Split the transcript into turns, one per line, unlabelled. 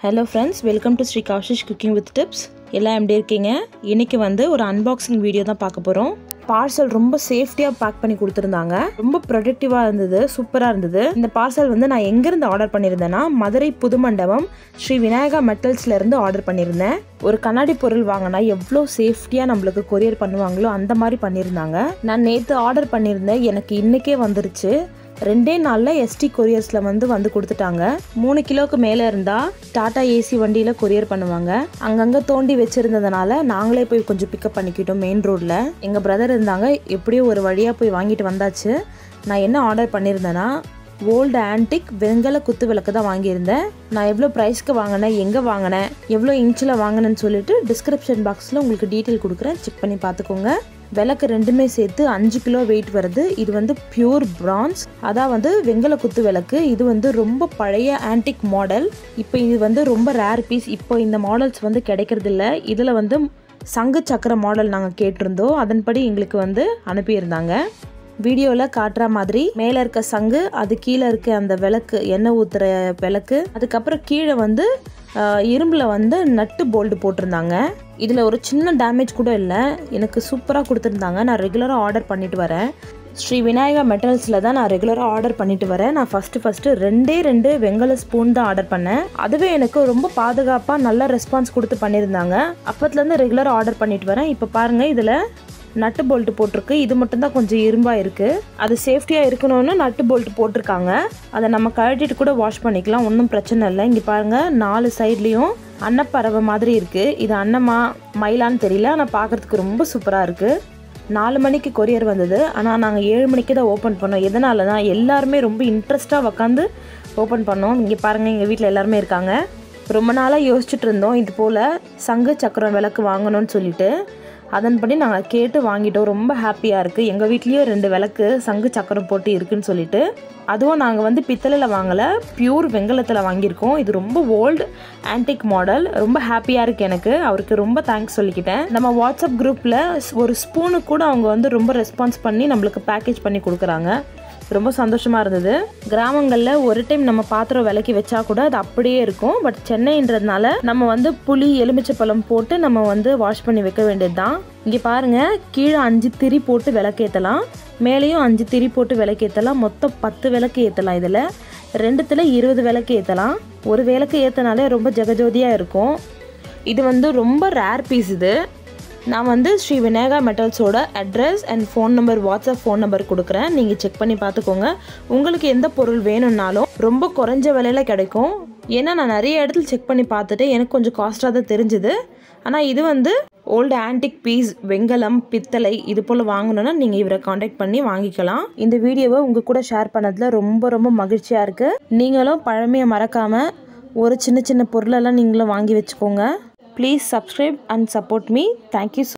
hello friends welcome to Sri Kaushish cooking with tips எல்லாம் எப்படி இருக்கீங்க இன்றைக்கி வந்து ஒரு அன்பாக்சிங் வீடியோ தான் பார்க்க போகிறோம் பார்சல் ரொம்ப சேஃப்டியாக பேக் பண்ணி கொடுத்துருந்தாங்க ரொம்ப ப்ரொடக்டிவாக இருந்தது சூப்பராக இருந்தது இந்த பார்சல் வந்து நான் எங்கேருந்து ஆர்டர் பண்ணியிருந்தேன்னா மதுரை புதுமண்டபம் ஸ்ரீ விநாயகா மெட்டல்ஸ்ல இருந்து ஆர்டர் பண்ணியிருந்தேன் ஒரு கண்ணாடி பொருள் வாங்கினா எவ்வளோ சேஃப்டியாக நம்மளுக்கு கொரியர் பண்ணுவாங்களோ அந்த மாதிரி பண்ணியிருந்தாங்க நான் நேற்று ஆர்டர் பண்ணியிருந்தேன் எனக்கு இன்றைக்கே வந்துருச்சு ரெண்டே நாளில் எஸ்டி கொரியர்ஸில் வந்து வந்து கொடுத்துட்டாங்க மூணு கிலோவுக்கு மேலே இருந்தால் டாடா ஏசி வண்டியில் கொரியர் பண்ணுவாங்க அங்கங்கே தோண்டி வச்சுருந்ததுனால நாங்களே போய் கொஞ்சம் பிக்கப் பண்ணிக்கிட்டோம் மெயின் ரோட்டில் எங்கள் பிரதர் இருந்தாங்க எப்படியோ ஒரு வழியாக போய் வாங்கிட்டு வந்தாச்சு நான் என்ன ஆர்டர் பண்ணியிருந்தேன்னா ஓல்டு ஆன்டிக் வெங்கல குத்து விளக்கு தான் வாங்கியிருந்தேன் நான் எவ்வளோ ப்ரைஸ்க்கு வாங்கினேன் எங்கே வாங்கினேன் எவ்வளோ இன்ச்சில் வாங்கினேன்னு சொல்லிட்டு டிஸ்கிரிப்ஷன் பாக்ஸில் உங்களுக்கு டீட்டெயில் கொடுக்குறேன் செக் பண்ணி பார்த்துக்கோங்க விளக்கு ரெண்டுமே சேர்த்து அஞ்சு கிலோ வெயிட் வருது இது வந்து பியூர் பிரான்ஸ் அதான் வந்து வெங்கல குத்து விளக்கு இது வந்து ரொம்ப பழைய ஆன்டிக் மாடல் இப்போ இது வந்து ரொம்ப ரேர் பீஸ் இப்போ இந்த மாடல்ஸ் வந்து கிடைக்கிறது இல்லை இதில் வந்து சங்கு சக்கர மாடல் நாங்கள் கேட்டிருந்தோம் அதன்படி எங்களுக்கு வந்து அனுப்பியிருந்தாங்க வீடியோவில் காட்டுற மாதிரி மேலே இருக்க சங்கு அது கீழே இருக்க அந்த விளக்கு எண்ணெய் ஊற்றுற விளக்கு அதுக்கப்புறம் கீழே வந்து இரும்பில் வந்து நட்டு போல்டு போட்டிருந்தாங்க இதில் ஒரு சின்ன டேமேஜ் கூட இல்லை எனக்கு சூப்பராக கொடுத்துருந்தாங்க நான் ரெகுலராக ஆர்டர் பண்ணிட்டு வரேன் ஸ்ரீ விநாயகா மெட்டல்ஸில் தான் நான் ரெகுலராக ஆர்டர் பண்ணிட்டு வரேன் நான் ஃபஸ்ட்டு ஃபஸ்ட்டு ரெண்டே ரெண்டு வெங்கல ஸ்பூன் தான் ஆர்டர் பண்ணேன் அதுவே எனக்கு ரொம்ப பாதுகாப்பாக நல்ல ரெஸ்பான்ஸ் கொடுத்து பண்ணியிருந்தாங்க அப்பத்துலேருந்து ரெகுலராக ஆர்டர் பண்ணிட்டு வரேன் இப்போ பாருங்கள் இதில் நட்டு போல்ட்டு போட்டிருக்கு இது மட்டும்தான் கொஞ்சம் இரும்பாக இருக்குது அது சேஃப்டியாக இருக்கணும்னு நட்டு போல்ட் போட்டிருக்காங்க அதை நம்ம கழட்டிட்டு கூட வாஷ் பண்ணிக்கலாம் ஒன்றும் பிரச்சனை இல்லை இங்கே பாருங்கள் நாலு சைட்லேயும் அன்னப்பறவை மாதிரி இருக்குது இது அன்னமா மயிலான்னு தெரியல ஆனால் பார்க்குறதுக்கு ரொம்ப சூப்பராக இருக்குது நாலு மணிக்கு கொரியர் வந்தது ஆனால் நாங்கள் ஏழு மணிக்கு தான் ஓப்பன் பண்ணோம் எதனால தான் எல்லாருமே ரொம்ப இன்ட்ரெஸ்ட்டாக உக்காந்து ஓப்பன் பண்ணோம் இங்கே பாருங்கள் எங்கள் வீட்டில் எல்லாருமே இருக்காங்க ரொம்ப நாளாக யோசிச்சுட்டு இருந்தோம் இது போல் சங்கு சக்கரம் விளக்கு வாங்கணும்னு சொல்லிட்டு அதன்படி நாங்கள் கேட்டு வாங்கிட்டோம் ரொம்ப ஹாப்பியாக இருக்குது எங்கள் வீட்லேயும் ரெண்டு விளக்கு சங்கு சக்கரம் போட்டு இருக்குன்னு சொல்லிட்டு அதுவும் நாங்கள் வந்து பித்தளையில் வாங்கலை பியூர் வெங்கலத்தில் வாங்கியிருக்கோம் இது ரொம்ப ஓல்டு ஆன்டிக் மாடல் ரொம்ப ஹாப்பியாக இருக்குது எனக்கு அவருக்கு ரொம்ப தேங்க்ஸ் சொல்லிக்கிட்டேன் நம்ம வாட்ஸ்அப் குரூப்பில் ஒரு ஸ்பூனு கூட அவங்க வந்து ரொம்ப ரெஸ்பான்ஸ் பண்ணி நம்மளுக்கு பேக்கேஜ் பண்ணி கொடுக்குறாங்க ரொம்ப சந்தோஷமாக இருந்தது கிராமங்களில் ஒரு டைம் நம்ம பாத்திரம் விலக்கி வச்சா கூட அது அப்படியே இருக்கும் பட் சென்னைன்றதுனால நம்ம வந்து புளி எலுமிச்சப்பழம் போட்டு நம்ம வந்து வாஷ் பண்ணி வைக்க வேண்டியது தான் இங்கே பாருங்கள் கீழே அஞ்சு திரி போட்டு விளக்கேற்றலாம் மேலேயும் அஞ்சு திரி போட்டு விளக்கேற்றலாம் மொத்தம் பத்து விளக்கு ஏற்றலாம் இதில் ரெண்டுத்தில் இருபது விளக்கு ஏற்றலாம் ஒரு விளக்கு ஏற்றினாலே ரொம்ப ஜெகஜோதியாக இருக்கும் இது வந்து ரொம்ப ரேர் பீஸ் இது நான் வந்து ஸ்ரீ விநாயகா மெட்டல்ஸோட address and phone number WhatsApp phone number கொடுக்குறேன் நீங்கள் செக் பண்ணி பார்த்துக்கோங்க உங்களுக்கு எந்த பொருள் வேணும்னாலும் ரொம்ப குறைஞ்ச விலையில் கிடைக்கும் ஏன்னா நான் நிறைய இடத்துல செக் பண்ணி பார்த்துட்டு எனக்கு கொஞ்சம் காஸ்ட்டாக தான் தெரிஞ்சுது ஆனால் இது வந்து ஓல்டு ஆன்டிக் பீஸ் வெங்கலம் பித்தளை இது போல் வாங்கணுன்னா நீங்கள் இவரை காண்டாக்ட் பண்ணி வாங்கிக்கலாம் இந்த வீடியோவை உங்கள் கூட ஷேர் பண்ணதில் ரொம்ப ரொம்ப மகிழ்ச்சியாக இருக்குது நீங்களும் பழமையை மறக்காமல் ஒரு சின்ன சின்ன பொருளெல்லாம் நீங்களும் வாங்கி வச்சுக்கோங்க please subscribe and support me thank you